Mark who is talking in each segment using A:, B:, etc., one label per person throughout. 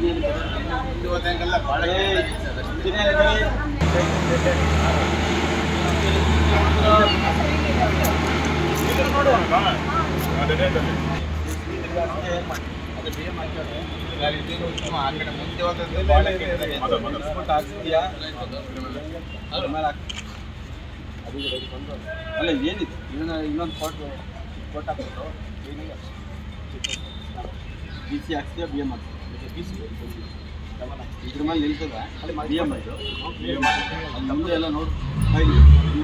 A: ಮುಂದೆ ಹೋದಂಗೆಲ್ಲ ಭಾಳ ಆ ಕಡೆ ಮುಂದೆ ಹೋದಂಗೆ ಭಾಳ ಕೆಟ್ಟದಾಗೈತೆ.
B: ಅಲ್ಲ ಏನಿದೆ ಇದನ್ನ ಇನ್ನೊಂದು ಫೋಟೋ ಫೋಟೋ ಹಾಕ್ಬಿಟ್ಟು ಬಿ ಸಿ ಹಾಕ್ಸ್ತೀಯ ಬಿ ಎಮ್ ಇದ್ರ ಮೇಲೆ ನಿಲ್ತದ ಬಿ ಎಮ್ ಇದು ಅಲ್ಲಿ ಮುಂದೆ ಎಲ್ಲ ನೋಡು ಫೈಲ್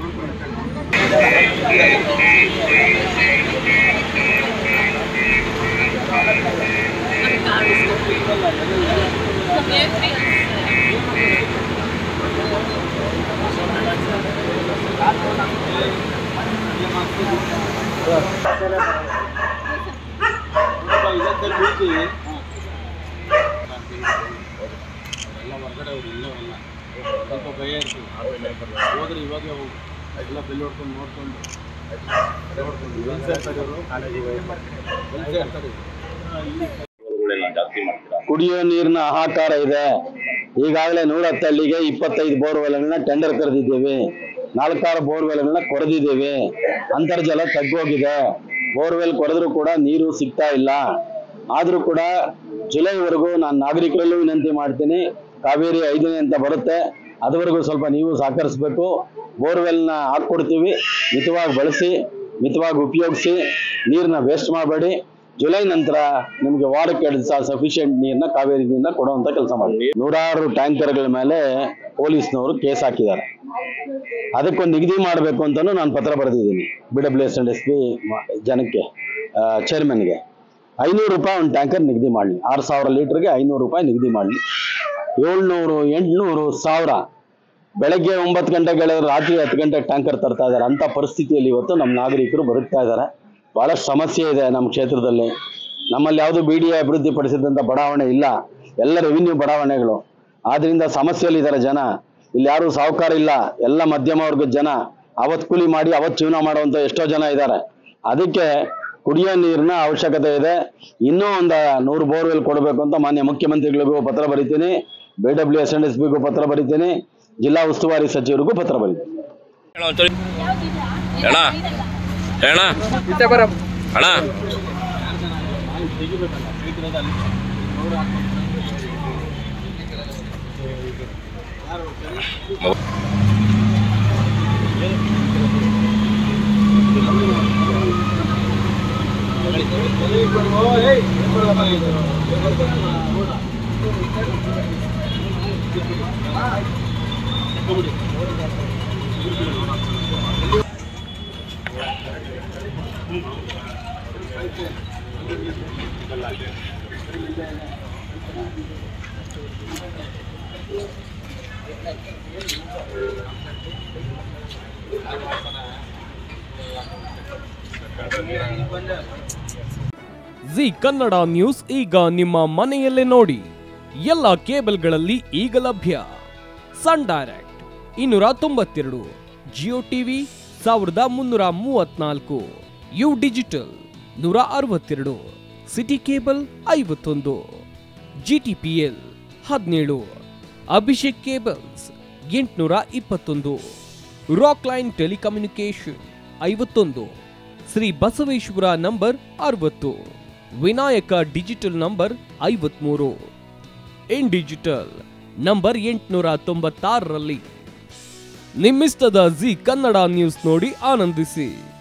B: ಎಲ್ಲ ಹೊರಗಡೆ ಅವ್ರು ಇಲ್ಲ ಅಲ್ಲ ಸ್ವಲ್ಪ ಭಯ ಇರ್ತದೆ ಹೋದ್ರೆ ಇವಾಗಲೇ ಹೋಗು ಎಲ್ಲ ಬೆಲ್ ಹೊಡ್ಕೊಂಡು ನೋಡ್ಕೊಂಡು ನೋಡ್ಕೊಂಡು ಎಲ್ಲಿ ಸೇರ್ತಾರೆ ಇವರು ಎಲ್ಲಿ ಸೇರ್ತಾರೆ ಕುಡಿಯೋ ನೀರಿನ ಹಾಹಾಕಾರ ಇದೆ ಈಗಾಗಲೇ ನೂರ ಹತ್ತಳ್ಳಿಗೆ ಇಪ್ಪತ್ತೈದು ಬೋರ್ವೆಲ್ಗಳನ್ನ ಟೆಂಡರ್ ಕರೆದಿದ್ದೇವೆ ನಾಲ್ಕಾರು ಬೋರ್ವೆಲ್ಗಳನ್ನ ಕೊರೆದಿದ್ದೇವೆ ಅಂತರ್ಜಲ ತಗ್ಗೋಗಿದೆ ಬೋರ್ವೆಲ್ ಕೊರೆದ್ರೂ ಕೂಡ ನೀರು ಸಿಗ್ತಾ ಇಲ್ಲ ಆದರೂ ಕೂಡ ಜುಲೈವರೆಗೂ ನಾನು ನಾಗರಿಕರಲ್ಲೂ ವಿನಂತಿ ಮಾಡ್ತೀನಿ ಕಾವೇರಿ ಐದನೇ ಅಂತ ಬರುತ್ತೆ ಅದುವರೆಗೂ ಸ್ವಲ್ಪ ನೀವು ಸಹಕರಿಸಬೇಕು ಬೋರ್ವೆಲ್ನ ಹಾಕ್ಕೊಡ್ತೀವಿ ಮಿತವಾಗಿ ಬಳಸಿ ಮಿತವಾಗಿ ಉಪಯೋಗಿಸಿ ನೀರನ್ನ ವೇಸ್ಟ್ ಮಾಡಬೇಡಿ ಜುಲೈ ನಂತರ ನಿಮಗೆ ವಾರಕ್ಕೆ ಎರಡು ಸಾವಿರ ಸಫಿಷಿಯೆಂಟ್ ನೀರನ್ನ ಕಾವೇರಿ ನೀರನ್ನ ಕೊಡುವಂತ ಕೆಲಸ ಮಾಡಿ ನೂರಾರು ಟ್ಯಾಂಕರ್ಗಳ ಮೇಲೆ ಪೊಲೀಸ್ನವರು ಕೇಸ್ ಹಾಕಿದ್ದಾರೆ ಅದಕ್ಕೊಂದು ನಿಗದಿ ಮಾಡಬೇಕು ಅಂತಾನು ನಾನು ಪತ್ರ ಬರೆದಿದ್ದೀನಿ B W S and S P ಜನಕ್ಕೆ ಚೇರ್ಮನ್ಗೆ ಐನೂರು ರೂಪಾಯಿ ಒಂದು ಟ್ಯಾಂಕರ್ ನಿಗದಿ ಮಾಡಲಿ ಆರು ಸಾವಿರ ಲೀಟರ್ಗೆ ಐನೂರು ರೂಪಾಯಿ ನಿಗದಿ ಮಾಡಲಿ ಏಳ್ನೂರು ಎಂಟುನೂರು ಸಾವಿರ ಬೆಳಗ್ಗೆ ಒಂಬತ್ತು ಗಂಟೆಗೆ ರಾತ್ರಿ ಹತ್ತು ಗಂಟೆಗೆ ಟ್ಯಾಂಕರ್ ತರ್ತಾ ಇದ್ದಾರೆ ಅಂತ ಪರಿಸ್ಥಿತಿಯಲ್ಲಿ ಇವತ್ತು ನಮ್ಮ ನಾಗರಿಕರು ಬದುಕ್ತಾ ಇದ್ದಾರೆ ಬಹಳಷ್ಟು ಸಮಸ್ಯೆ ಇದೆ ನಮ್ಮ ಕ್ಷೇತ್ರದಲ್ಲಿ ನಮ್ಮಲ್ಲಿ ಯಾವುದು ಬಿ ಡಿ ಎ ಅಭಿವೃದ್ಧಿಪಡಿಸಿದಂಥ ಬಡಾವಣೆ ಇಲ್ಲ ಎಲ್ಲ ರೆವಿನ್ಯೂ ಬಡಾವಣೆಗಳು ಆದ್ರಿಂದ ಸಮಸ್ಯೆಯಲ್ಲಿದ್ದಾರೆ ಜನ ಇಲ್ಲಿ ಯಾರು ಸಾಹುಕಾರ ಇಲ್ಲ ಎಲ್ಲ ಮಧ್ಯಮ ವರ್ಗದ ಜನ ಅವತ್ ಕೂಲಿ ಮಾಡಿ ಅವತ್ ಜೀವನ ಮಾಡುವಂತ ಎಷ್ಟೋ ಜನ ಇದ್ದಾರೆ ಅದಕ್ಕೆ ಕುಡಿಯೋ ನೀರಿನ ಅವಶ್ಯಕತೆ ಇದೆ ಇನ್ನೂ ಒಂದು ನೂರು ಬೋರ್ವೆಲ್ ಕೊಡಬೇಕು ಅಂತ ಮಾನ್ಯ ಮುಖ್ಯಮಂತ್ರಿಗಳಿಗೂ ಪತ್ರ ಬರಿತೀನಿ B W S N S ಬಿಗೂ ಪತ್ರ ಬರಿತೀನಿ ಜಿಲ್ಲಾ ಉಸ್ತುವಾರಿ ಸಚಿವರಿಗೂ ಪತ್ರ ಬರಿತೀನಿ
C: ಅಣ್ಣ ಅಣ್ಣ ಅಣ್ಣ
D: ಜಿ ಕನ್ನಡ ನ್ಯೂಸ್ ಈಗ ನಿಮ್ಮ ಮನೆಯಲ್ಲೇ ನೋಡಿ ಎಲ್ಲ ಕೇಬಲ್ಗಳಲ್ಲಿ ಈಗ ಲಭ್ಯ ಸನ್ ಡೈರೆಕ್ಟ್ ಇನ್ನೂರ ತೊಂಬತ್ತೆರಡು ಜಿಯೋ ಟಿವಿ ಸಾವಿರದ ಮುನ್ನೂರ ಮೂವತ್ನಾಲ್ಕು ಯು ಡಿಜಿಟಲ್ ನೂರ ಅರವತ್ತೆರಡು ಸಿಟಿ ಕೇಬಲ್ ಐವತ್ತೊಂದು ಜಿಟಿಪಿಎಲ್ ಹದಿನೇಳು ಅಭಿಷೇಕ್ ಕೇಬಲ್ಸ್ ಎಂಟುನೂರ ಇಪ್ಪತ್ತೊಂದು ರಾಕ್ ಲೈನ್ ಟೆಲಿಕಮ್ಯುನಿಕೇಶನ್ ಐವತ್ತೊಂದು ಶ್ರೀ ಬಸವೇಶ್ವರ ನಂಬರ್ ಅರವತ್ತು ವಿನಾಯಕ ಡಿಜಿಟಲ್ ನಂಬರ್ ಐವತ್ಮೂರು ಇನ್ ಡಿಜಿಟಲ್ ನಂಬರ್ ಎಂಟುನೂರ ತೊಂಬತ್ತಾರರಲ್ಲಿ ನಿಮ್ಮಿಸ್ತದ ಜಿ ಕನ್ನಡ ನ್ಯೂಸ್ ನೋಡಿ ಆನಂದಿಸಿ